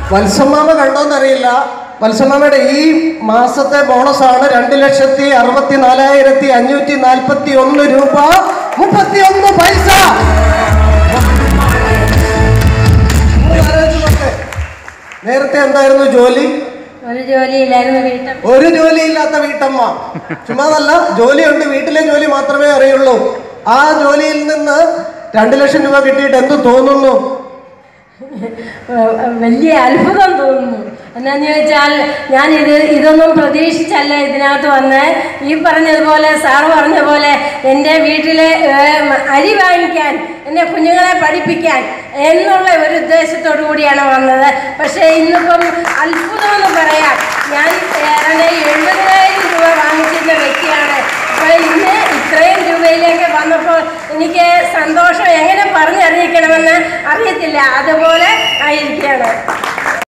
വത്സമാമ കണ്ടോന്നറിയില്ല വത്സമാമയുടെ ഈ മാസത്തെ ബോണസാണ് രണ്ട് ലക്ഷത്തി അറുപത്തി നാലായിരത്തി അഞ്ഞൂറ്റി നാൽപ്പത്തി ഒന്ന് രൂപ മുപ്പത്തി ഒന്ന് പൈസ ഒന്ന് ആലോചിച്ച് നോക്ക്. നേരത്തെ എന്തായിരുന്നു ജോലി ഒരു ജോലിയില്ലായിരുന്നു വീട്ടിൽ ഒരു ജോലിയില്ലാത്ത വീട്ടമ്മ ചുമ്മാതല്ല ജോലിയുണ്ട് വീട്ടിലെ ജോലി മാത്രമേ അറിയുള്ളൂ ആ ജോലിയിൽ നിന്ന് രണ്ട് ലക്ഷം രൂപ കിട്ടിയിട്ട് എന്ത് തോന്നുന്നു ഏഹ് വലിയ അത്ഭുതം തോന്നുന്നു എന്നാന്ന് ചോദിച്ചാൽ ഞാൻ ഇത് ഇതൊന്നും പ്രതീക്ഷിച്ചല്ല ഇതിനകത്ത് വന്ന് ഈ പറഞ്ഞതുപോലെ സാറ് പറഞ്ഞ പോലെ എൻ്റെ വീട്ടിലെ ഏഹ്, അരി വാങ്ങിക്കാൻ എൻ്റെ കുഞ്ഞുങ്ങളെ പഠിപ്പിക്കാൻ എന്നുള്ള ഒരു ഉദ്ദേശത്തോടു കൂടിയാണ് വന്നത് പക്ഷേ ഇന്നിപ്പം അത്ഭുതം എന്ന് പറയാം ഞാൻ ഏതാണ്ട് എഴുപതിനായിരം രൂപ വാങ്ങിച്ചിരുന്ന വ്യക്തിയാണ് അപ്പോൾ ഇന്ന് ഇത്രയും രൂപയിലേക്ക് വന്നപ്പോൾ എനിക്ക് സന്തോഷം എങ്ങനെ പറഞ്ഞറിയിക്കണമെന്ന് അറിയത്തില്ല അതുപോലെ ആയിരിക്കുകയാണ്